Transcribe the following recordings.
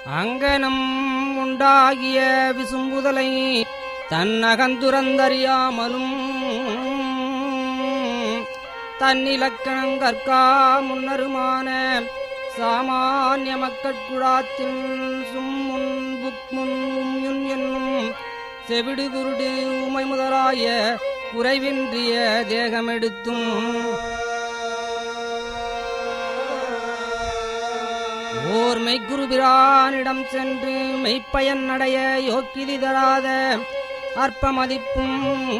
அங்கனம் உண்டாகிய விசும்புதலை தன்னகந்துரந்தறியாமலும் தன்னிலக்கணம் கற்கா முன்னருமான சாமானிய மக்கட்குழாத்தின் சும்முன் புக்முன் உம்யுன் என்னும் செவிடு குருடு உமை முதலாய குறைவின்றிய தேகமெடுத்தும் ஓர் மெய்க்குருபிரானிடம் சென்று மெய்ப்பயன் அடைய யோக்கியதி தராத அற்பமதிப்பும்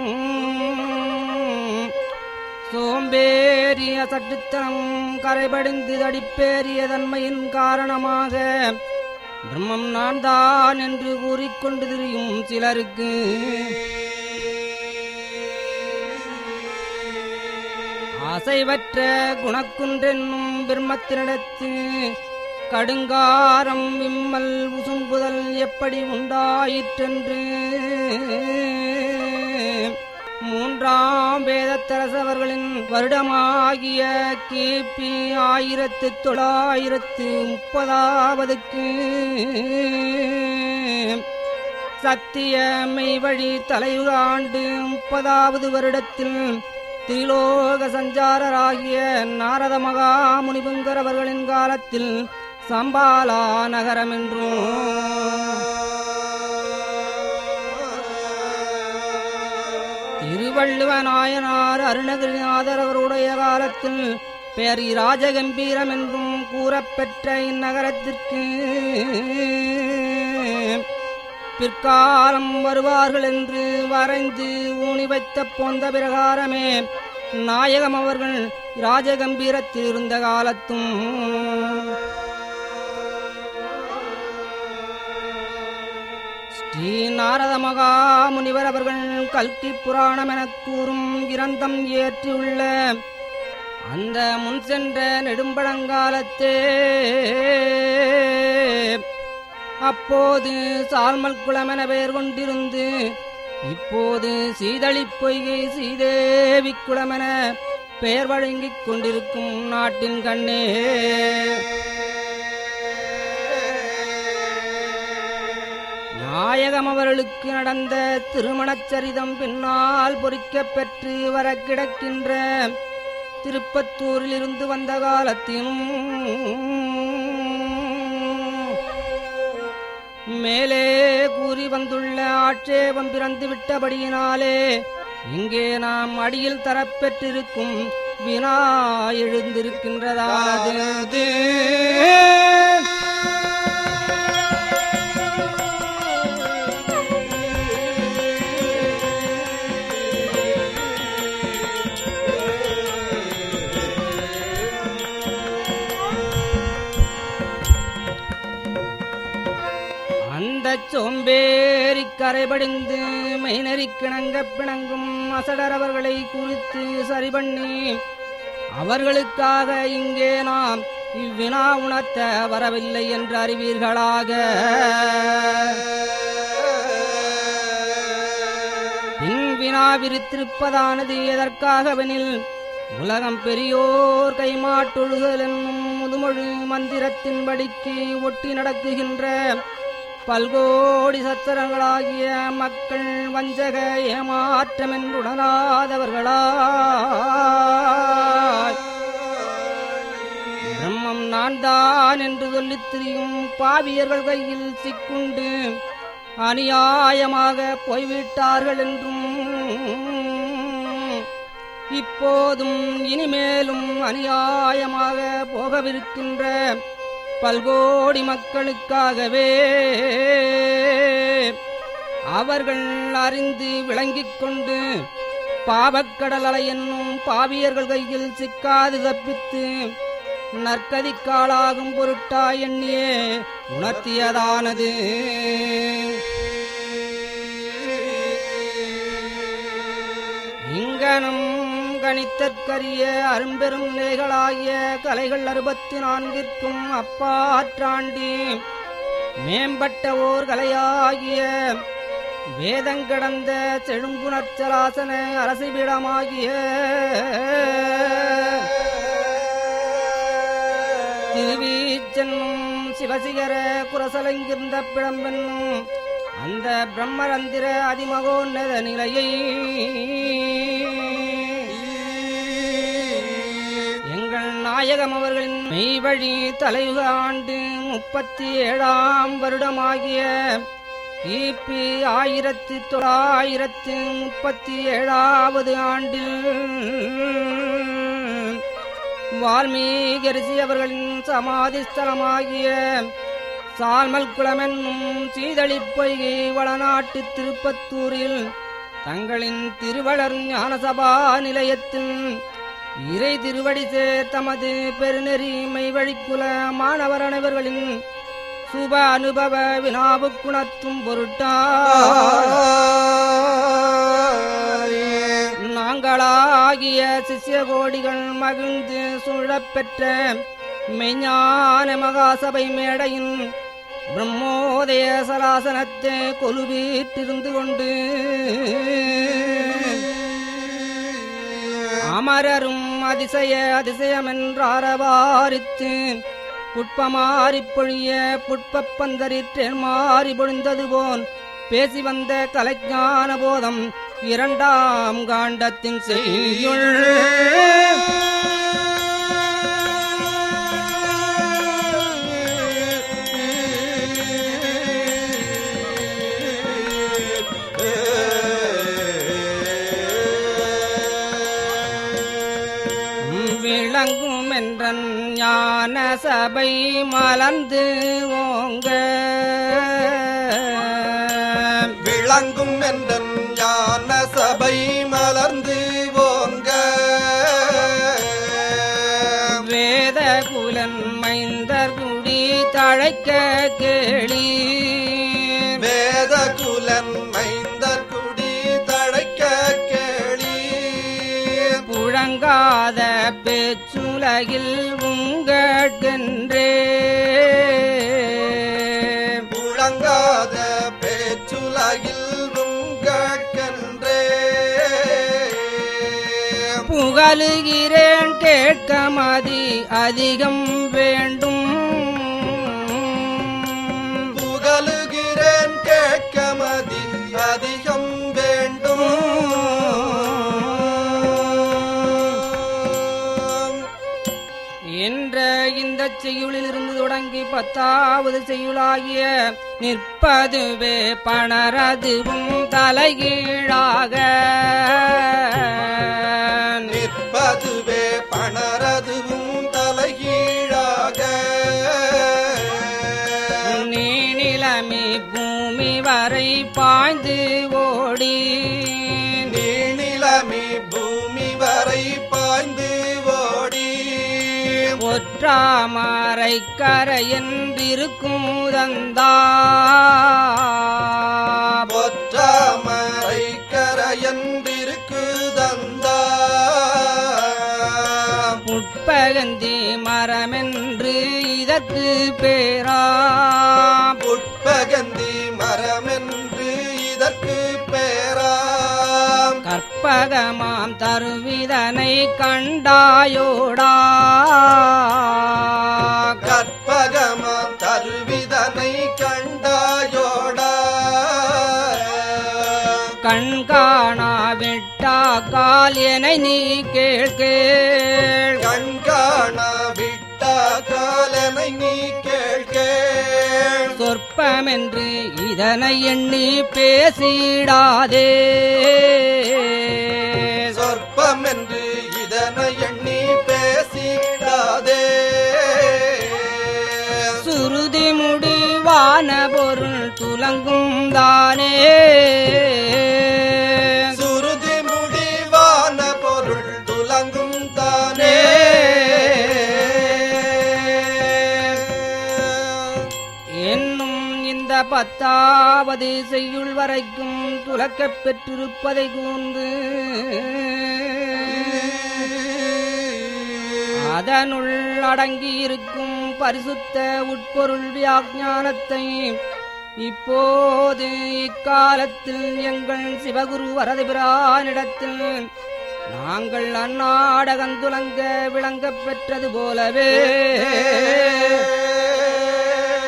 சோம்பேறிய சட்டுத்தனமும் கரைபடிந்து தடிப்பேறிய தன்மையின் காரணமாக பிரம்மம் நான் தான் என்று கூறிக்கொண்டு திரியும் சிலருக்கு அசைவற்ற குணக்குன்றென்னும் பிரம்மத்தினிடத்து கடுங்காரம் விம்மல் உசும்புதல் எப்படி உண்டாயிற்றென்று மூன்றாம் வேதத்தரசவர்களின் வருடமாகிய கிபி ஆயிரத்து தொள்ளாயிரத்து முப்பதாவதுக்கு சத்திய மெய்வழி தலையுகாண்டு முப்பதாவது வருடத்தில் திரிலோக சஞ்சாரராகிய நாரத மகாமுனிபுங்கர் அவர்களின் காலத்தில் சம்பாலா நகரம் என்றும் திருவள்ளுவ நாயனார் அருணகிரிநாதர் அவருடைய காலத்தில் பேரி ராஜகம்பீரம் என்றும் கூறப்பெற்ற இந்நகரத்திற்கு பிற்காலம் வருவார்கள் என்று வரைந்து ஊனி வைத்த போந்த பிரகாரமே நாயகம் அவர்கள் ராஜகம்பீரத்தில் இருந்த காலத்தும் ஸ்ரீ நாரத மகாமுனிவர் அவர்கள் கல்கி புராணம் எனக் கூறும் கிரந்தம் இயற்றியுள்ள அந்த முன் சென்ற நெடும்பழங்காலத்தே அப்போது சால்மல் குளமென பெயர் கொண்டிருந்து இப்போது சீதளிப் பொய்கை சீதேவி குளமென பெயர் வழங்கிக் கொண்டிருக்கும் நாட்டின் கண்ணே நாயகம் அவர்களுக்கு நடந்த திருமணச் சரிதம் பின்னால் பொறிக்கப் பெற்று வர கிடக்கின்ற திருப்பத்தூரில் இருந்து வந்த காலத்திலும் மேலே கூறி வந்துள்ள ஆட்சேபம் பிறந்து விட்டபடியினாலே இங்கே நாம் அடியில் தரப்பெற்றிருக்கும் வினா எழுந்திருக்கின்றதாவது அந்த சோம்பேறி கரைபடிந்து மெய்நெறி கிணங்க பிணங்கும் அசடர் அவர்களை குறித்து சரி பண்ணி அவர்களுக்காக இங்கே நாம் இவ்வினா உணர்த்த வரவில்லை என்று அறிவீர்களாக பின் வினா விரித்திருப்பதானது எதற்காகவெனில் உலகம் பெரியோர் கைமாட்டொழுகல் என்னும் முதுமொழு மந்திரத்தின்படிக்கு ஒட்டி நடக்குகின்ற பல்கோடி சத்திரங்களாகிய மக்கள் வஞ்சக ஏமாற்றமென்றுடனாதவர்களாய் பிரம்மம் நான் தான் என்று சொல்லித் திரியும் பாவியர்கள் கையில் சிக்குண்டு அநியாயமாக போய்விட்டார்கள் என்றும் இப்போதும் இனிமேலும் அநியாயமாக போகவிருக்கின்ற பல்கோடி மக்களுக்காகவே அவர்கள் அறிந்து விளங்கிக் கொண்டு பாவக்கடல் அலை என்னும் பாவியர்கள் கையில் சிக்காது தப்பித்து நற்கதிக்காளாகும் பொருட்டா எண்ணியே உணர்த்தியதானது இங்கனம் கணித்தற்கரிய அரும்பெரும் நிலைகளாகிய கலைகள் அறுபத்தி நான்கிற்கும் அப்பாற்றாண்டி மேம்பட்ட ஓர் கலையாகிய வேதங்கடந்த செழும்புணர்ச்சலாசன அரசிபிடமாகிய திருவீச்சென்னும் சிவசிகர குரசலங்கிருந்த பிழம்பென்னும் அந்த பிரம்மரந்திர அதிமகோன்னத நிலையை எங்கள் நாயகம் அவர்களின் மெய்வழி தலையுக ஆண்டு முப்பத்தி ஏழாம் வருடமாகிய கிபி ஆயிரத்தி தொள்ளாயிரத்து முப்பத்தி ஏழாவது ஆண்டில் வால்மீகி ரிஷி அவர்களின் சமாதி ஸ்தலமாகிய சால்மல் குளமென்னும் சீதளிப்பொய்கை வளநாட்டு திருப்பத்தூரில் தங்களின் திருவளர் ஞானசபா நிலையத்தில் இறை திருவடி சேர் தமது பெருநெறி மெய்வழிக்குல மாணவர் அனைவர்களின் சுப அனுபவ வினாவுக் குணத்தும் பொருட்டா நாங்களாகிய சிஷ்ய கோடிகள் மகிழ்ந்து சூழப் பெற்ற மெய்ஞான மகாசபை மேடையின் பிரம்மோதய சலாசனத்தை கொலுவீற்றிருந்து கொண்டு அமரரும் அதிசய அதிசயமென்றாரவாரித்து புட்பமாறிப் பொழிய புட்பப் பந்தரிற்றேன் மாறி பொழிந்தது போன் பேசி வந்த கலைஞான போதம் இரண்டாம் காண்டத்தின் செய்யுள் விளங்கும் என்றன் ஞான சபை மலர்ந்து ஓங்க விளங்கும் என்ற ஞான சபை மலர்ந்து ஓங்க வேத குலன் மைந்தர் குடி தழைக்க கேளி வேத குலன் மைந்தர் குடி தழைக்க கேளி புழங்காத பேச்சுலகில் உங்கட்கென்றே முழங்காத பேச்சுலகில் உங்கட்கென்றே புகழுகிறேன் கேட்க மதி அதிகம் வேண்டும் புகழுகிறேன் கேட்க மதி அதிகம் வேண்டும் என்ற இந்த செய்யுளில் இருந்து தொடங்கி பத்தாவது செய்யுளாகிய நிற்பதுவே பணரதுவும் தலைகீழாக நிற்பதுவே பணரதுவும் தலைகீழாக நீநிலமி பூமி வரை பாய்ந்து ஓடி நீநிலமி பூமி வரை பாய்ந்து ஓடி ஒற்றாமரை கரையென்றிருக்கும் தந்தா பொற்றாமரை கரையன்றிருக்கு தந்தா புட்பகந்தி மரமென்று இதற்கு பேரா புட்பகந்தி மரமென்று இதற்கு பேராம் கற்பகமாம் தருவிதனை கண்டாயோடா கற்பகமாம் தருவிதனை கண்டாயோடா கண்காணா விட்டா கால் என நீ கேள்கேள் கண்காண விட்டா காலனை நீ கேள்கேள் சொற்பமென்று இதனை எண்ணி பேசிடாதே சொற்பம் என்று இதனை எண்ணி பேசிடாதே சுருதி முடிவான பொருள் துலங்கும் தானே சுருதி முடிவான பொருள் துலங்கும் தானே என்னும் இந்த பத்தாவது செய்யுள் வரைக்கும் துலக்கப் பெற்றிருப்பதை கூர்ந்து அதனுள் அடங்கியிருக்கும் பரிசுத்த உட்பொருள் வியாஞானத்தை இப்போது இக்காலத்தில் எங்கள் சிவகுரு வரதபிரானிடத்தில் நாங்கள் அந்நாடகந்துலங்க விளங்கப் பெற்றது போலவே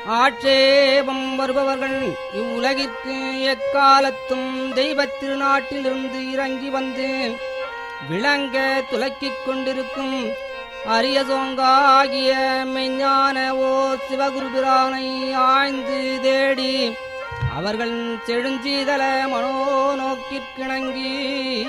ஆட்சேபம் வருபவர்கள் இவ்வுலகிற்கு எக்காலத்தும் தெய்வத் திருநாட்டிலிருந்து இறங்கி வந்து விளங்க துலக்கிக் கொண்டிருக்கும் அரிய சோங்காகிய மெஞ்ஞான ஓ சிவகுருபிரானை ஆய்ந்து தேடி அவர்கள் செழுஞ்சீதல மனோநோக்கிற்கிணங்கி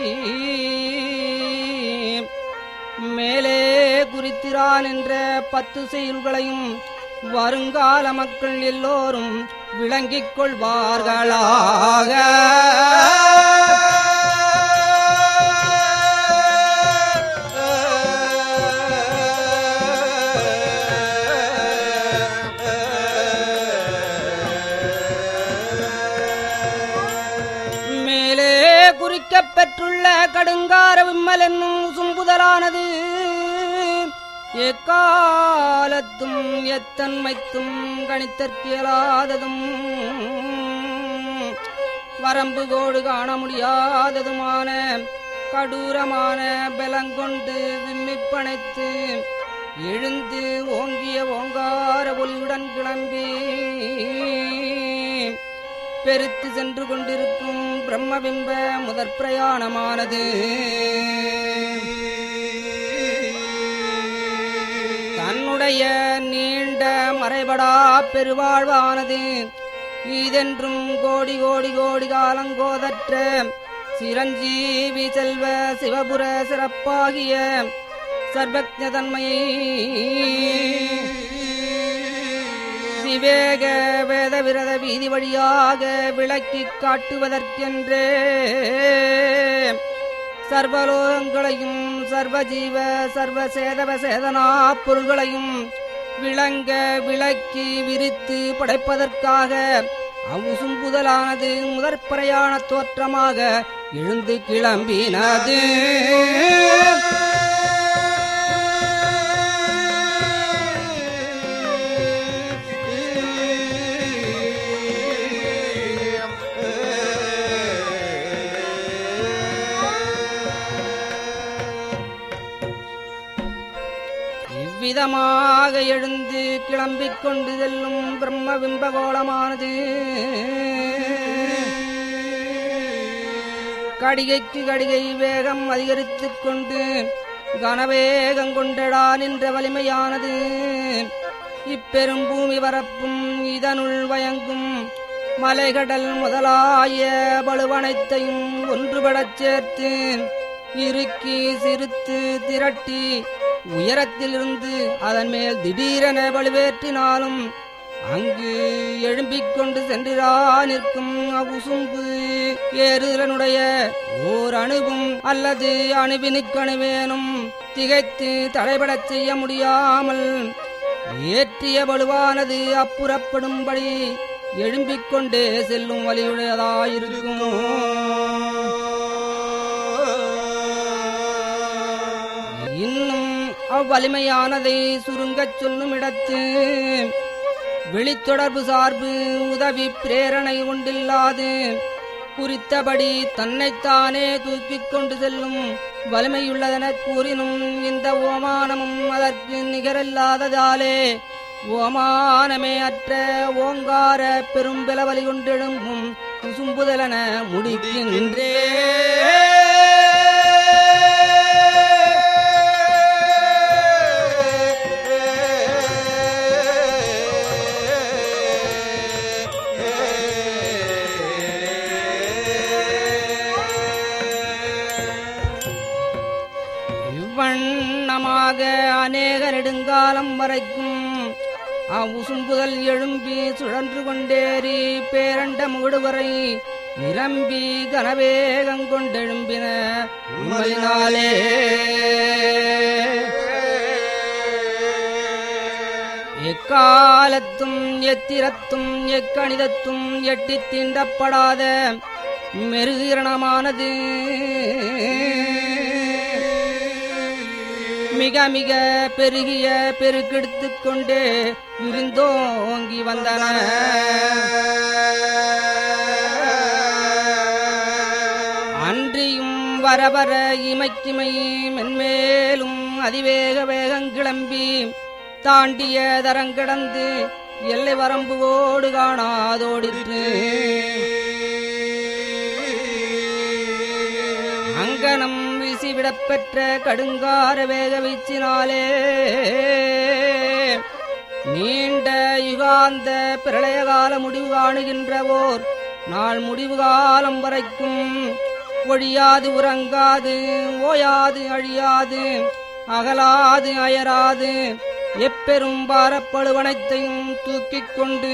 மேலே குறித்திரான் என்ற பத்து செயல்களையும் வருங்கால மக்கள் எல்லோரும் விளங்கிக் கொள்வார்களாக மேலே குறிக்கப் பெற்றுள்ள கடுங்கார விம்மல் என்னும் சும்புதலானது எக்காலத்தும் எத்தன்மைத்தும் கணித்தற்கியலாததும் வரம்பு கோடு காண முடியாததுமான கடூரமான பலங்கொண்டு விம்மிப்பனைத்து எழுந்து ஓங்கிய ஓங்கார ஒளியுடன் கிளம்பி பெருத்து சென்று கொண்டிருக்கும் பிரம்மபிம்ப முதற் பிரயாணமானது தன்னுடைய நீண்ட மறைபடா பெருவாழ்வானது இதென்றும் கோடி கோடி கோடி காலங்கோதற்ற சிரஞ்சீவி செல்வ சிவபுர சிறப்பாகிய சர்வஜ தன்மையை விவேக வேத விரத வீதி வழியாக விளக்கிக் காட்டுவதற்கென்றே சர்வலோகங்களையும் சர்வஜீவ சர்வ சேதவ சேதனா பொருள்களையும் விளங்க விளக்கி விரித்து படைப்பதற்காக அவ்வுசும்புதலானது முதற் பிரயாண தோற்றமாக எழுந்து கிளம்பினது இவ்விதமாக எழுந்து கிளம்பிக் கொண்டு செல்லும் பிரம்ம பிம்பகோளமானது கடிகைக்கு கடிகை வேகம் அதிகரித்துக் கொண்டு கனவேகம் கொண்டடா நின்ற வலிமையானது இப்பெரும் பூமி வரப்பும் இதனுள் வயங்கும் மலைகடல் முதலாய பழுவனைத்தையும் ஒன்றுபடச் சேர்த்து இறுக்கி சிறுத்து திரட்டி உயரத்திலிருந்து அதன் மேல் திடீரென வலுவேற்றினாலும் அங்கு எழும்பிக் கொண்டு சென்றிரா நிற்கும் அவ்வுசும்பு ஏறுதலனுடைய ஓர் அணுவும் அல்லது அணுவினுக்கணுவேனும் திகைத்து தடைபடச் செய்ய முடியாமல் ஏற்றிய வலுவானது அப்புறப்படும்படி எழும்பிக் கொண்டே செல்லும் வழியுடையதாயிருக்கும் இன்னும் அவ்வலிமையானதை சுருங்கச் சொல்லும் இடத்து வெளித்தொடர்பு சார்பு உதவி பிரேரணை கொண்டில்லாது குறித்தபடி தன்னைத்தானே தூக்கிக் கொண்டு செல்லும் வலிமையுள்ளதெனக் கூறினும் இந்த ஓமானமும் அதற்கு நிகரில்லாததாலே ஓமானமே அற்ற ஓங்கார பெரும்பிளவலி கொண்டெழும்பும் குசும்புதலென முடிக்கின்றே இவ்வண்ணமாக அநேக நெடுங்காலம் வரைக்கும் அவ்வுசும்புதல் எழும்பி சுழன்று கொண்டேறி பேரண்ட முகடு வரை நிரம்பி கனவேகம் கொண்டெழும்பின உம்மலினாலே எக்காலத்தும் எத்திரத்தும் எக்கணிதத்தும் எட்டித் தீண்டப்படாத மெருகிரணமானது மிக மிக பெருகிய பெருக்கெடுத்துக் கொண்டே விருந்தோங்கி வந்தன அன்றியும் வர வர இமைக்கிமை மென்மேலும் அதிவேக வேகம் கிளம்பி தாண்டிய தரங்கடந்து எல்லை வரம்புவோடு காணாதோடிற்று அங்கனம் வீசிவிடப் பெற்ற கடுங்கார வேக வீச்சினாலே நீண்ட யுகாந்த பிரளயகால முடிவு காணுகின்றவோர் நாள் முடிவு காலம் வரைக்கும் ஒழியாது உறங்காது ஓயாது அழியாது அகலாது அயராது எப்பெரும் பாரப்படுவனைத்தையும் தூக்கிக் கொண்டு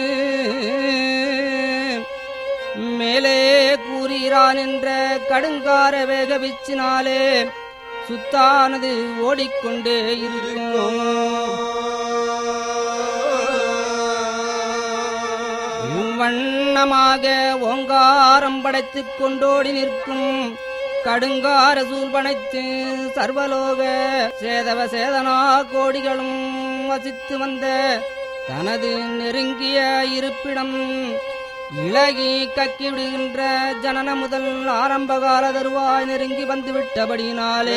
மேலே கூறுகிறான் என்ற கடுங்கார வேக வீச்சினாலே சுத்தானது ஓடிக்கொண்டே இருக்கும் இவ்வண்ணமாக ஓங்காரம் படைத்துக் கொண்டோடி நிற்கும் கடுங்கார சூழ்பனைத்து சர்வலோக சேதவ சேதனா கோடிகளும் வசித்து வந்த தனது நெருங்கிய இருப்பிடம் இளகி கக்கி விடுகின்ற ஜனன முதல் ஆரம்பகால தருவாய் நெருங்கி வந்து விட்டபடியினாலே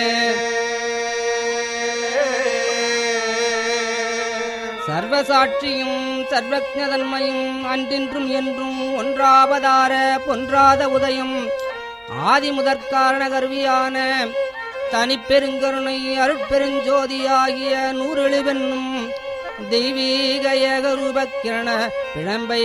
சர்வசாட்சியும் சர்வஜதன்மையும் அன்றின்றும் என்றும் ஒன்றாவதார பொன்றாத உதயம் ஆதி முதற்காரண கருவியான தனிப்பெருங்கருணை அருட்பெருஞ்சோதியாகிய நூறெழுவென்னும் தெய்வீக ஏகரூபக்கிரண பிழம்பை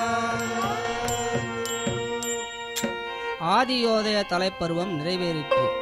வெளியாக்கினார் ஆதியோதய தலைப்பருவம் நிறைவேறிற்று